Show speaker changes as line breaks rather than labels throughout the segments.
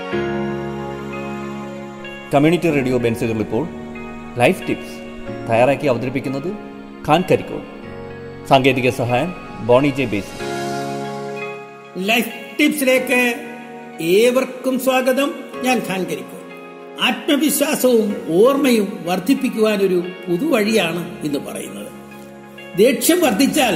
community radio ബെൻസുകൾ ഇപ്പോൾ life tips തയ്യാറാക്കി അവതരിപ്പിക്കുന്നത് ഖാൻ കരിക്കോൾ സാങ്കേതിക സഹായം ബോണി ജെ ബേസി
ലൈഫ് ടിപ്സിലേക്ക് ഏവർക്കും സ്വാഗതം ഞാൻ ഖാൻ കരിക്കോൾ ആത്മവിശ്വാസവും ഓർമ്മയും വർദ്ധിപ്പിക്കുവാൻ ഒരു പുതുവഴിയാണ് ഇന്ന് പറയുന്നത് ദേഷ്യം വർദ്ധിച്ചാൽ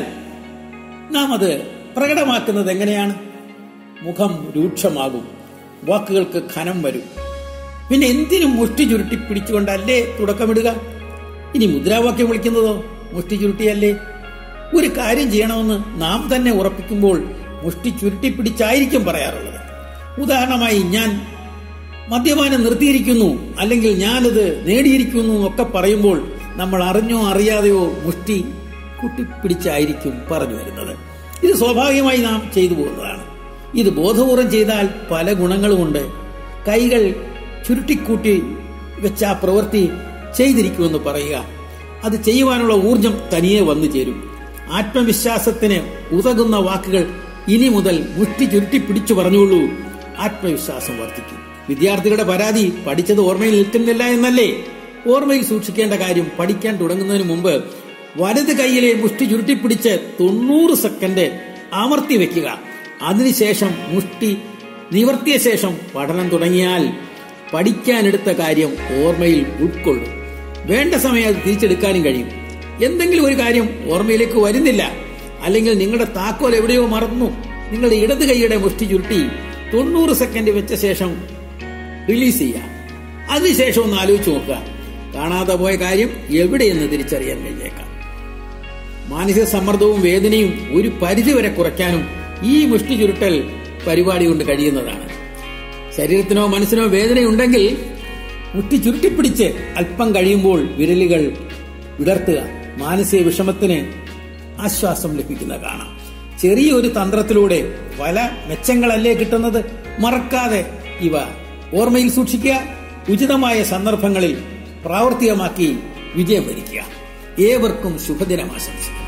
നാം അത് പ്രകടമാക്കുന്നത് എങ്ങനെയാണ് മുഖം രൂക്ഷമാകും വാക്കുകൾക്ക് ഖനം വരും പിന്നെ എന്തിനും മുഷ്ടി ചുരുട്ടി പിടിച്ചുകൊണ്ടല്ലേ തുടക്കമിടുക ഇനി മുദ്രാവാക്യം വിളിക്കുന്നതോ മുഷ്ടി ചുരുട്ടിയല്ലേ ഒരു കാര്യം ചെയ്യണമെന്ന് നാം തന്നെ ഉറപ്പിക്കുമ്പോൾ മുഷ്ടി ചുരുട്ടി പിടിച്ചായിരിക്കും പറയാറുള്ളത് ഉദാഹരണമായി ഞാൻ മദ്യപാനം നിർത്തിയിരിക്കുന്നു അല്ലെങ്കിൽ ഞാനത് നേടിയിരിക്കുന്നു ഒക്കെ പറയുമ്പോൾ നമ്മൾ അറിഞ്ഞോ അറിയാതെയോ മുഷ്ടി കുട്ടിപ്പിടിച്ചായിരിക്കും പറഞ്ഞു വരുന്നത് ഇത് സ്വാഭാവികമായി നാം ചെയ്തു പോകുന്നതാണ് ഇത് ബോധപൂർവം ചെയ്താൽ പല ഗുണങ്ങളുമുണ്ട് കൈകൾ ചുരുട്ടിക്കൂട്ടി വെച്ച ആ പ്രവൃത്തി ചെയ്തിരിക്കുമെന്ന് പറയുക അത് ചെയ്യുവാനുള്ള ഊർജം തനിയെ വന്നു ചേരും ആത്മവിശ്വാസത്തിന് ഉതകുന്ന വാക്കുകൾ ഇനി മുതൽ മുഷ്ടി ചുരുട്ടി പിടിച്ചു പറഞ്ഞുകൊള്ളൂ ആത്മവിശ്വാസം വർദ്ധിക്കും വിദ്യാർത്ഥികളുടെ പരാതി പഠിച്ചത് ഓർമ്മയിൽ നിൽക്കുന്നില്ല എന്നല്ലേ ഓർമ്മയിൽ സൂക്ഷിക്കേണ്ട കാര്യം പഠിക്കാൻ തുടങ്ങുന്നതിന് മുമ്പ് വലത് കൈയിലെ മുഷ്ടി ചുരുട്ടിപ്പിടിച്ച് തൊണ്ണൂറ് സെക്കൻഡ് അമർത്തി വെക്കുക അതിനുശേഷം മുഷ്ടി നിവർത്തിയ ശേഷം പഠനം തുടങ്ങിയാൽ പഠിക്കാനെടുത്ത കാര്യം ഓർമ്മയിൽ ഉൾക്കൊള്ളും വേണ്ട സമയം അത് തിരിച്ചെടുക്കാനും കഴിയും എന്തെങ്കിലും ഒരു കാര്യം ഓർമ്മയിലേക്ക് വരുന്നില്ല അല്ലെങ്കിൽ നിങ്ങളുടെ താക്കോൽ എവിടെയോ മറന്നു നിങ്ങളുടെ ഇടത് കൈയുടെ മുഷ്ടി ചുരുട്ടി തൊണ്ണൂറ് സെക്കൻഡ് വെച്ച ശേഷം റിലീസ് ചെയ്യുക അതിനുശേഷം ഒന്ന് ആലോചിച്ച് നോക്കുക കാണാതെ പോയ കാര്യം എവിടെയെന്ന് തിരിച്ചറിയാൻ കഴിഞ്ഞേക്കാം മാനസിക സമ്മർദ്ദവും വേദനയും ഒരു പരിധിവരെ കുറയ്ക്കാനും ഈ മുഷ്ടി ചുരുട്ടൽ പരിപാടി കൊണ്ട് കഴിയുന്നതാണ് ശരീരത്തിനോ മനസ്സിനോ വേദനയുണ്ടെങ്കിൽ മുട്ടി ചുരുട്ടിപ്പിടിച്ച് അല്പം കഴിയുമ്പോൾ വിരലുകൾ വിടർത്തുക മാനസിക വിഷമത്തിന് ആശ്വാസം ലഭിക്കുന്ന കാണാം ചെറിയൊരു തന്ത്രത്തിലൂടെ പല മെച്ചങ്ങളല്ലേ കിട്ടുന്നത് മറക്കാതെ ഇവ ഓർമ്മയിൽ സൂക്ഷിക്കുക ഉചിതമായ സന്ദർഭങ്ങളിൽ പ്രാവർത്തികമാക്കി വിജയം വരിക്കുക ഏവർക്കും ശുഭദിനം ആശംസിക്കുന്നു